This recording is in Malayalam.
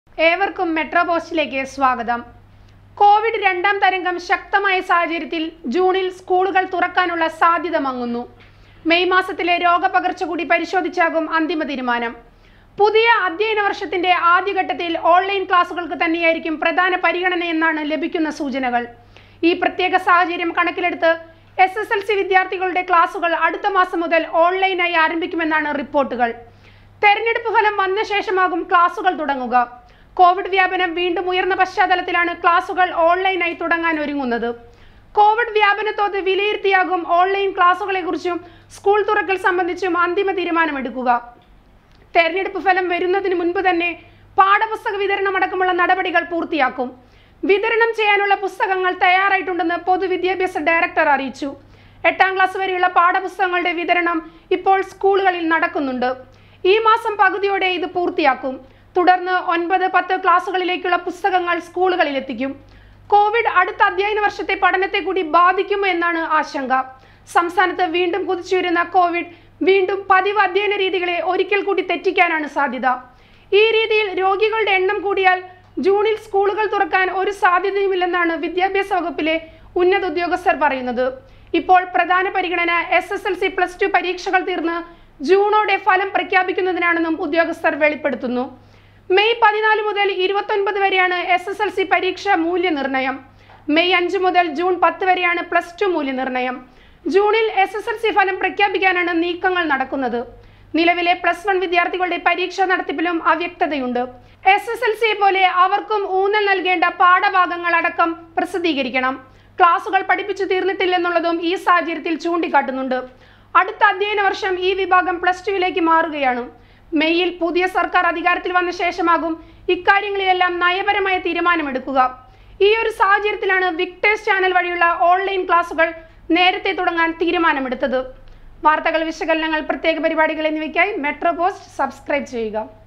ഏവർക്കും മെട്രോ പോസ്റ്റിലേക്ക് സ്വാഗതം കോവിഡ് രണ്ടാം തരംഗം ശക്തമായ സാഹചര്യത്തിൽ ജൂണിൽ സ്കൂളുകൾ തുറക്കാനുള്ള സാധ്യത മങ്ങുന്നു മെയ് മാസത്തിലെ രോഗപകർച്ച കൂടി പരിശോധിച്ചാകും അന്തിമ തീരുമാനം പുതിയ അധ്യയന വർഷത്തിന്റെ ആദ്യഘട്ടത്തിൽ ഓൺലൈൻ ക്ലാസുകൾക്ക് തന്നെയായിരിക്കും പ്രധാന പരിഗണനയെന്നാണ് ലഭിക്കുന്ന സൂചനകൾ ഈ പ്രത്യേക സാഹചര്യം കണക്കിലെടുത്ത് എസ് എസ് എൽ സി വിദ്യാർത്ഥികളുടെ ക്ലാസുകൾ അടുത്ത മാസം മുതൽ ഓൺലൈനായി ആരംഭിക്കുമെന്നാണ് റിപ്പോർട്ടുകൾ തെരഞ്ഞെടുപ്പ് ഫലം വന്ന ശേഷമാകും ക്ലാസുകൾ തുടങ്ങുക കോവിഡ് വ്യാപനം വീണ്ടും ഉയർന്ന പശ്ചാത്തലത്തിലാണ് ക്ലാസുകൾ ഓൺലൈനായി തുടങ്ങാൻ ഒരുങ്ങുന്നത് കോവിഡ് വ്യാപനത്തോത് വിലയിരുത്തിയാകും ഓൺലൈൻ ക്ലാസുകളെ കുറിച്ചും സ്കൂൾ തുറക്കൽ സംബന്ധിച്ചും അന്തിമ തീരുമാനമെടുക്കുക തെരഞ്ഞെടുപ്പ് ഫലം വരുന്നതിന് മുൻപ് തന്നെ പാഠപുസ്തക വിതരണം അടക്കമുള്ള നടപടികൾ പൂർത്തിയാക്കും വിതരണം ചെയ്യാനുള്ള പുസ്തകങ്ങൾ തയ്യാറായിട്ടുണ്ടെന്ന് പൊതുവിദ്യാഭ്യാസ ഡയറക്ടർ അറിയിച്ചു എട്ടാം ക്ലാസ് വരെയുള്ള പാഠപുസ്തകങ്ങളുടെ വിതരണം ഇപ്പോൾ സ്കൂളുകളിൽ നടക്കുന്നുണ്ട് ഈ മാസം പകുതിയോടെ ഇത് പൂർത്തിയാക്കും തുടർന്ന് ഒൻപത് പത്ത് ക്ലാസുകളിലേക്കുള്ള പുസ്തകങ്ങൾ സ്കൂളുകളിൽ എത്തിക്കും കോവിഡ് അടുത്ത അധ്യയന വർഷത്തെ പഠനത്തെ കൂടി ബാധിക്കുമോ എന്നാണ് ആശങ്ക സംസ്ഥാനത്ത് വീണ്ടും കുതിച്ചുവരുന്ന കോവിഡ് വീണ്ടും പതിവ് അധ്യയന രീതികളെ ഒരിക്കൽ കൂടി തെറ്റിക്കാനാണ് സാധ്യത ഈ രീതിയിൽ രോഗികളുടെ എണ്ണം കൂടിയാൽ ജൂണിൽ സ്കൂളുകൾ തുറക്കാൻ ഒരു സാധ്യതയുമില്ലെന്നാണ് വിദ്യാഭ്യാസ വകുപ്പിലെ ഉന്നത ഉദ്യോഗസ്ഥർ പറയുന്നത് ഇപ്പോൾ പ്രധാന പരിഗണന S S L C plus two പരീക്ഷകൾ തീർന്ന് ജൂണോടെ ഫലം പ്രഖ്യാപിക്കുന്നതിനാണെന്നും ഉദ്യോഗസ്ഥർ വെളിപ്പെടുത്തുന്നു മെയ് പതിനാല് മുതൽ ഇരുപത്തൊൻപത് വരെയാണ് എസ് എസ് എൽ സി പരീക്ഷ മൂല്യനിർണ്ണയം മെയ് അഞ്ച് മുതൽ ജൂൺ പത്ത് വരെയാണ് പ്ലസ് ടു മൂല്യനിർണ്ണയം ജൂണിൽ എസ് എസ് എൽ സി ഫലം പ്രഖ്യാപിക്കാനാണ് നീക്കങ്ങൾ നടക്കുന്നത് നിലവിലെ പ്ലസ് വൺ വിദ്യാർത്ഥികളുടെ പരീക്ഷ നടത്തിപ്പിലും അവ്യക്തതയുണ്ട് എസ് എസ് എൽ സിയെ പോലെ അവർക്കും ഊന്നൽ നൽകേണ്ട പാഠഭാഗങ്ങൾ അടക്കം പ്രസിദ്ധീകരിക്കണം ക്ലാസുകൾ പഠിപ്പിച്ചു തീർന്നിട്ടില്ലെന്നുള്ളതും ഈ സാഹചര്യത്തിൽ ചൂണ്ടിക്കാട്ടുന്നുണ്ട് അടുത്ത അധ്യയന വർഷം ഈ വിഭാഗം പ്ലസ് ടുവിലേക്ക് മാറുകയാണ് മെയ്യിൽ പുതിയ സർക്കാർ അധികാരത്തിൽ വന്ന ശേഷമാകും ഇക്കാര്യങ്ങളിലെല്ലാം നയപരമായ തീരുമാനമെടുക്കുക ഈ ഒരു സാഹചര്യത്തിലാണ് വിക്ടേഴ്സ് ചാനൽ വഴിയുള്ള ഓൺലൈൻ ക്ലാസുകൾ നേരത്തെ തുടങ്ങാൻ തീരുമാനമെടുത്തത് വാർത്തകൾ വിശകലനങ്ങൾ പ്രത്യേക പരിപാടികൾ എന്നിവയ്ക്കായി മെട്രോ പോസ്റ്റ് സബ്സ്ക്രൈബ് ചെയ്യുക